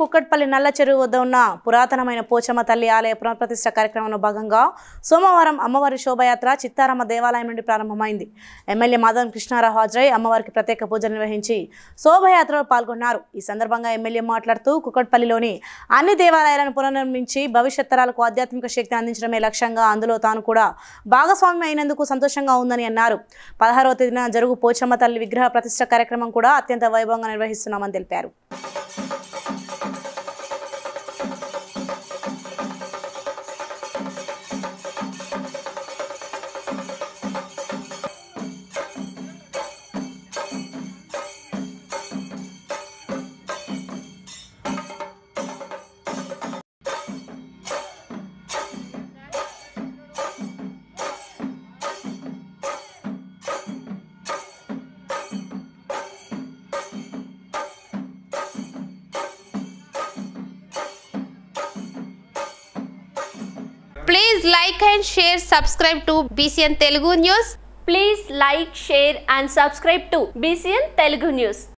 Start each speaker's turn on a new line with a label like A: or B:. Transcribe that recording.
A: కుక్కట్పల్లి నల్ల చెరువు వద్ద ఉన్న పురాతనమైన పోచమ్మ తల్లి ఆలయ పునఃప్రతిష్ఠ కార్యక్రమంలో భాగంగా సోమవారం అమ్మవారి శోభయాత్ర చిత్తారమ్మ దేవాలయం నుండి ప్రారంభమైంది ఎమ్మెల్యే మాధవన్ కృష్ణారావు హాజరై అమ్మవారికి ప్రత్యేక పూజలు నిర్వహించి శోభయాత్రలో పాల్గొన్నారు ఈ సందర్భంగా ఎమ్మెల్యే మాట్లాడుతూ కుక్కట్పల్లిలోని అన్ని దేవాలయాలను పునర్నిర్మించి భవిష్యత్ తరాలకు ఆధ్యాత్మిక శక్తిని అందించడమే లక్ష్యంగా అందులో తాను కూడా భాగస్వామ్యం అయినందుకు సంతోషంగా ఉందని అన్నారు పదహారవ తేదీన జరుగు పోచమ్మ తల్లి విగ్రహ ప్రతిష్ఠ కార్యక్రమం కూడా అత్యంత వైభవంగా నిర్వహిస్తున్నామని తెలిపారు
B: Please like and share, subscribe to BCN Telugu News.
C: Please like, share and subscribe to BCN Telugu News.